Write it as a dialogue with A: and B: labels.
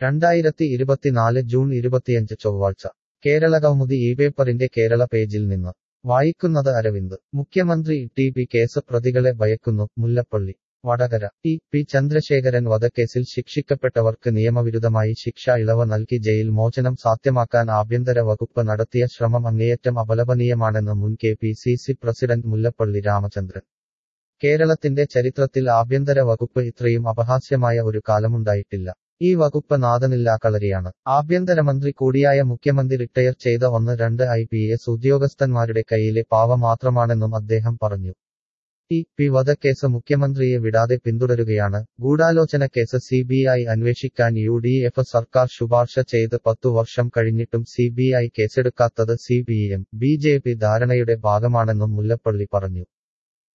A: രണ്ടായിരത്തി ഇരുപത്തിനാല് ജൂൺ ഇരുപത്തിയഞ്ച് ചൊവ്വാഴ്ച കേരള കൗമുദി ഈ പേപ്പറിന്റെ കേരള പേജിൽ നിന്ന് വായിക്കുന്നത് അരവിന്ദ് മുഖ്യമന്ത്രി ടി പി കേസ് പ്രതികളെ ഭയക്കുന്നു മുല്ലപ്പള്ളി വടകര ടി പി ചന്ദ്രശേഖരൻ വധക്കേസിൽ ശിക്ഷിക്കപ്പെട്ടവർക്ക് നിയമവിരുദ്ധമായി ശിക്ഷ ഇളവ് നൽകി ജയിൽ മോചനം സാധ്യമാക്കാൻ ആഭ്യന്തര വകുപ്പ് നടത്തിയ ശ്രമം അങ്ങേയറ്റം അപലപനീയമാണെന്ന് മുൻ K P C C president Mullappally Ramachandran കേരളത്തിന്റെ ചരിത്രത്തിൽ ആഭ്യന്തര വകുപ്പ് ഇത്രയും അപഹാസ്യമായ ഒരു കാലമുണ്ടായിട്ടില്ല ഈ വകുപ്പ് നാഥനില്ലാ കളരിയാണ് ആഭ്യന്തരമന്ത്രി കൂടിയായ മുഖ്യമന്ത്രി റിട്ടയർ ചെയ്ത ഒന്ന് രണ്ട് ഐ പി എസ് ഉദ്യോഗസ്ഥന്മാരുടെ കയ്യിലെ പാവ മാത്രമാണെന്നും അദ്ദേഹം പറഞ്ഞു ടി പി വധക്കേസ് മുഖ്യമന്ത്രിയെ വിടാതെ പിന്തുടരുകയാണ് ഗൂഢാലോചന കേസ് സി ബി ഐ അന്വേഷിക്കാൻ യു ഡി എഫ് സർക്കാർ ശുപാർശ ചെയ്ത് പത്തു വർഷം കഴിഞ്ഞിട്ടും സി ബി ഐ കേസെടുക്കാത്തത് C P M B J P ധാരണയുടെ ഭാഗമാണെന്നും മുല്ലപ്പള്ളി പറഞ്ഞു